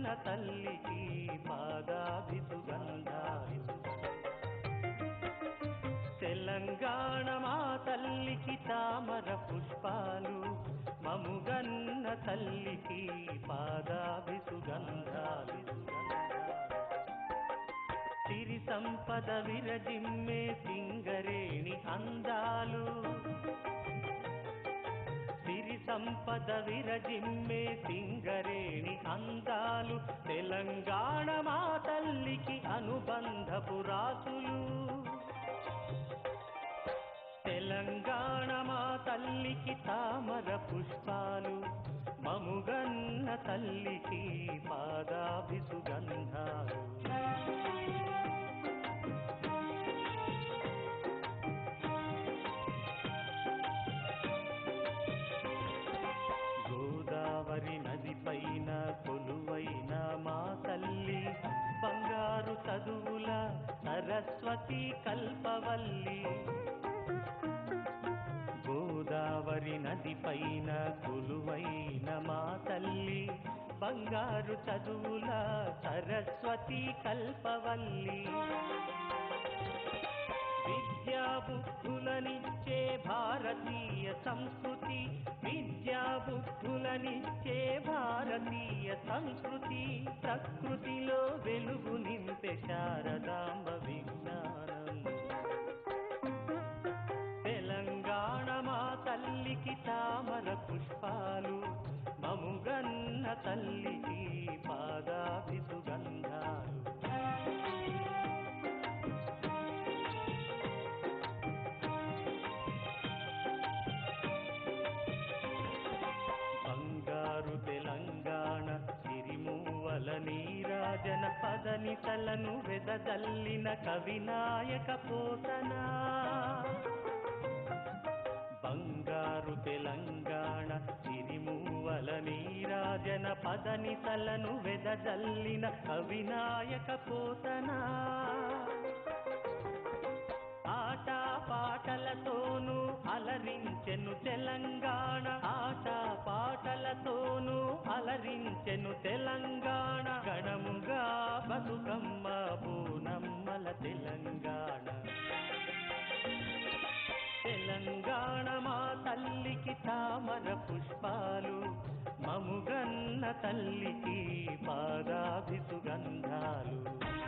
తల్లికి పాదాభిసుగంధాలు తెలంగాణ మా తల్లికి తామర పుష్పాలు మముగన్న తల్లికి పాదాభిసుగంధాలు సిరి సంపద విరజిమ్మే సింగరేణి అందాలు సిరి సంపద విరజిమ్మే సింగరేణి అందాలు తెలంగాణ మా తల్లికి అనుబంధపు రాసులు తెలంగాణ మా తల్లికి తామర పుష్పాలు మముగన్న తల్లికి పాదాభిసుగంధాలు గోదావరి నది పైన కొలువైన మా తల్లి బంగారు చదువుల సరస్వతి కల్పవల్లి గోదావరి నది పైన కొలువైన మా తల్లి బంగారు చదువుల సరస్వతి కల్పవల్లి విద్యా బుద్ధులనిచ్చే భారతీయ సంస్కృతి విద్యా బుద్ధులనిచ్చే భారతీయ సంస్కృతి ప్రకృతిలో వెలుగు నింపే శారదాంబ విజ్ఞానం తెలంగాణ మా తల్లికి తామర పుష్పాలు మముగన్న తల్లికి పాదాభిసుగంధాలు బంగారు తెలంగాణ సిరిమూవల నీరాజన పదనితలను వెదజల్లిన కవినాయక పోతనా బంగారు తెలంగాణ సిరిమూవల నీరాజన పదనితలను వెదజల్లిన కవినాయక పోతనా ఆట పాటలతోనూ అలరించెను తెలంగాణ ఆట పాటలతోనూ అలరించెను తెలంగాణ గణముగా బతుకమ్మ బూనమ్మల తెలంగాణ తెలంగాణ మా తల్లికి తామర పుష్పాలు మముగన్న తల్లికి పాదాభిసుగంధాలు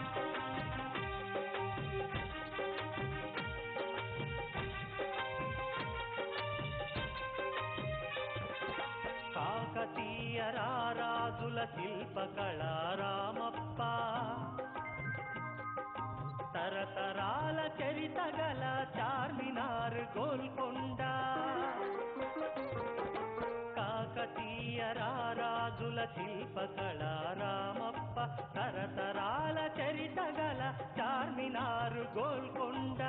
కాకతీయ రారాజుల శిల్పకళా రామప్ప తరతరాల చరిత గల చార్మినార్ గోల్కొండ కాకతీయ రారాజుల శిల్పకళా రామప్ప తరతరాల చరిత గల చార్మినార్ గోల్కొండ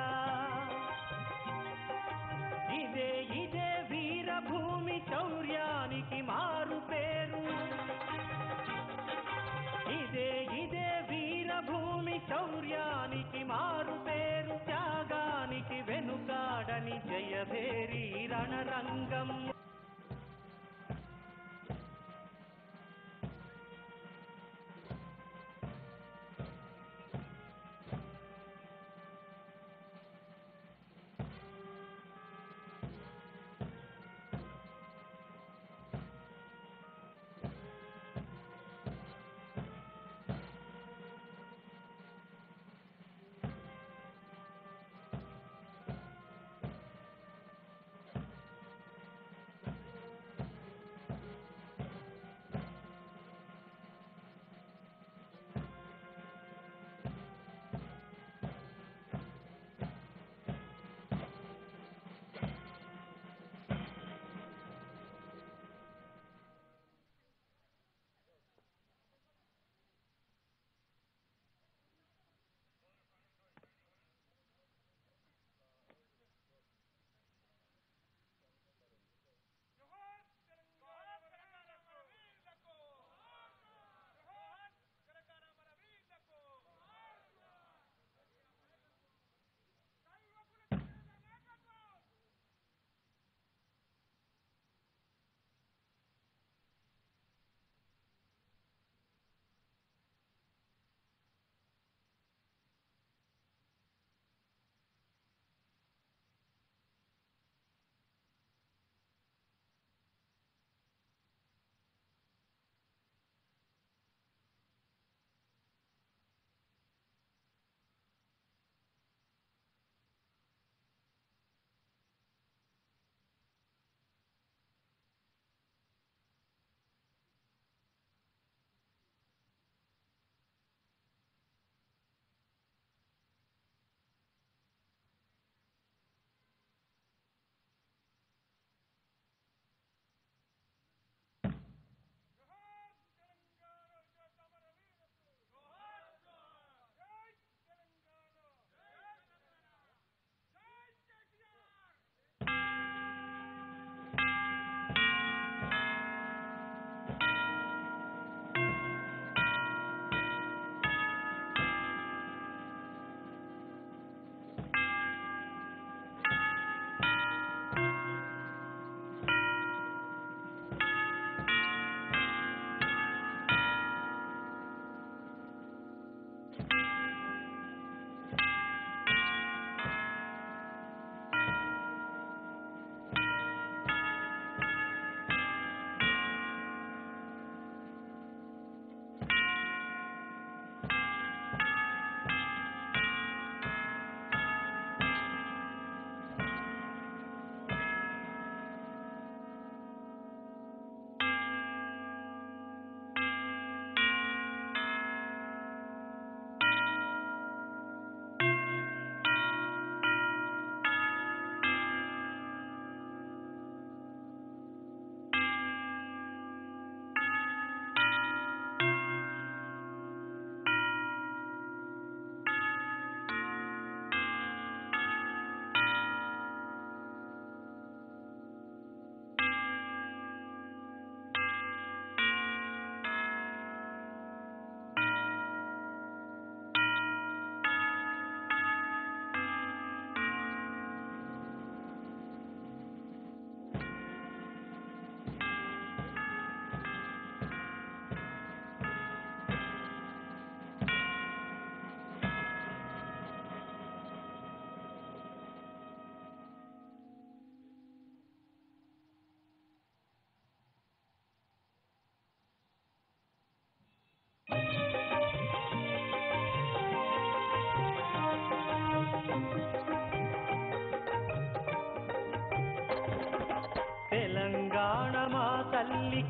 ఇదే ఇదే వీరభూమి శౌర్యానికి మారు పేరు ఇదే ఇదే వీరభూమి శౌర్యానికి మారు పేరు త్యాగానికి వెనుకాడని జయభేరి రణరంగం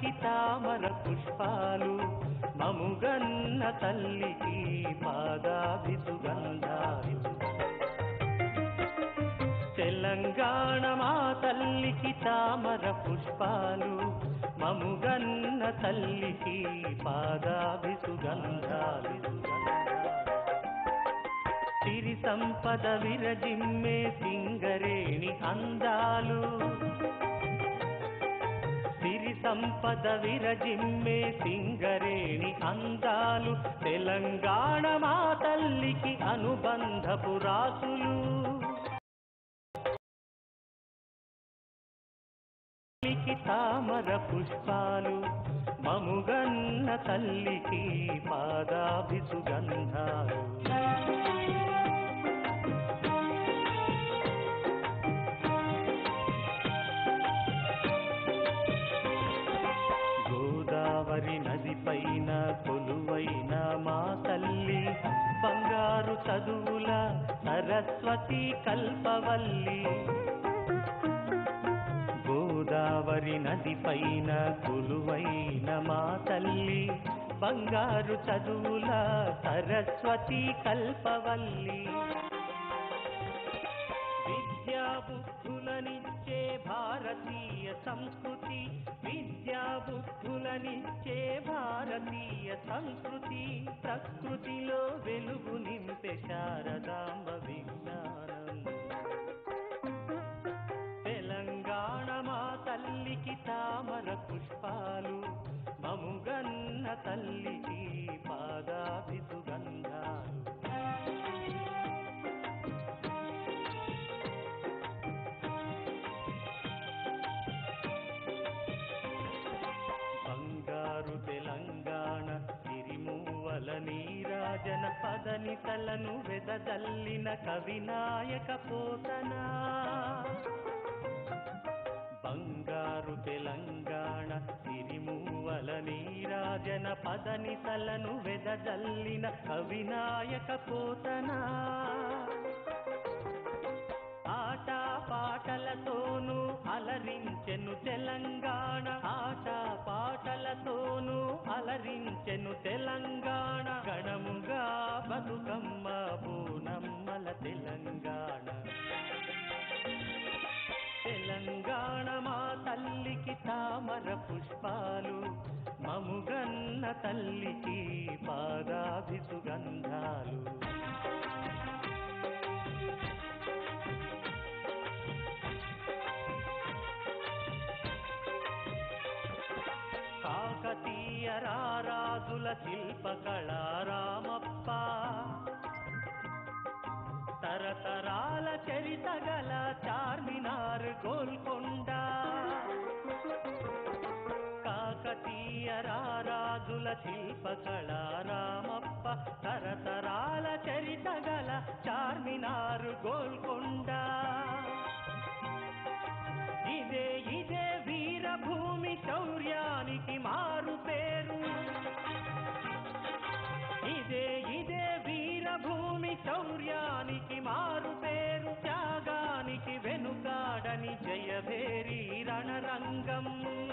తల్లికి తామర పుష్పాలు మముగన్న తల్లికి పాదాభి సుగంధాలు తెలంగాణ మా తల్లికి తామర పుష్పాలు మముగన్న తల్లికి పాదాభి సుగంధాలు సిరి సంపద విరజిమ్మే సింగరేణి అందాలు సిరి సంపద విరజిమ్మే సింగరేణి అందాలు తెలంగాణ మా తల్లికి అనుబంధపు రాసులు తల్లికి తామర పుష్పాలు మముగన్న తల్లికి పాదాభి సుగంధాలు గోదావరి నది పైన కొలువైన మా తల్లి బంగారు చదువుల సరస్వతి కల్పవల్లి గోదావరి నది పైన కొలువైన మా తల్లి బంగారు చదువుల సరస్వతి కల్పవల్లి విద్యా బుద్ధులనిచ్చే భారతీయ సంస్కృతి విద్యా బుద్ధులనిచ్చే భారతీయ సంస్కృతి ప్రకృతిలో వెలుగు నింపే శారదాంబ విజ్ఞానం తెలంగాణ మా తల్లికి తామర పుష్పాలు మముగన్న తల్లికి పాదాభి సుగంధాలు బంగారు తెలంగాణ సిరిమూవల నీరాజన పదని తలను వెదజల్లిన కవినాయక పోతనా బంగారు తెలంగాణ సిరిమూవల నీరాజన పదని తలను వెదజల్లిన కవినాయక పోతనా ఆట పాటలతోనూ అలరించెను తెలంగాణ ఆట పాటలతోనూ అలరించెను తెలంగాణ గణముగా బతుకమ్మ పూనమ్మల తెలంగాణ తెలంగాణ మా తల్లికి తామర పుష్పాలు మముగన్న తల్లికి పాదాభి సుగంధాలు కాకతీయ రారాజుల శిల్పకళా రామప్ప తరతరాల చరిత గల చార్మినార్ గోల్కొండ కాకతీయ రారాజుల శిల్పకళా రామప్ప తరతరాల చరిత గల చార్మినార్ గోల్కొండ ఇదే ఇదే వీరభూమి శౌర్యానికి మారు పేరు ఇదే ఇదే వీరభూమి శౌర్యానికి మారు పేరు త్యాగానికి వెనుకాడని జయభేరి రణరంగం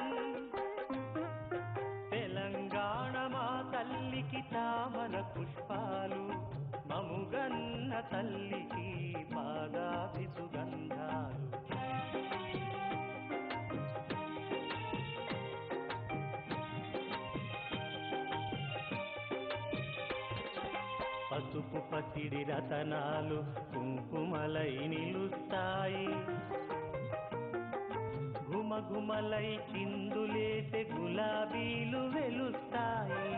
తెలంగాణ మా తల్లికి తామర పుష్పాలు మముగన్న తల్లికి పాదాభి సుగంధాలు పసుపు పసిడి రతనాలు కుంకుమలై నిలుస్తాయి ఘుమఘుమలై చిందులేసే గులాబీలు వెలుస్తాయి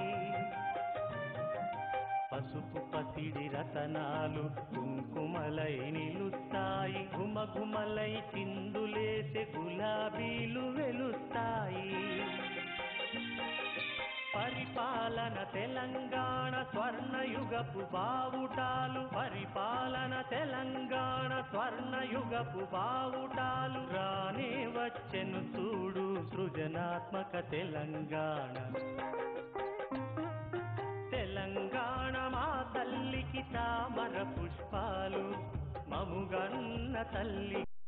పసుపు పసిడి రతనాలు కుంకుమలై నిలుస్తాయి ఘుమఘుమలై చిందులేసే గులాబీలు వెలుస్తాయి పరిపాలన తెలంగాణ స్వర్ణయుగపు బావుటాలు పరిపాలన తెలంగాణ స్వర్ణయుగపు బావుటాలు రానే వచ్చెను చూడు సృజనాత్మక తెలంగాణ తెలంగాణ మా తల్లికి తామర పుష్పాలు మముగన్న తల్లి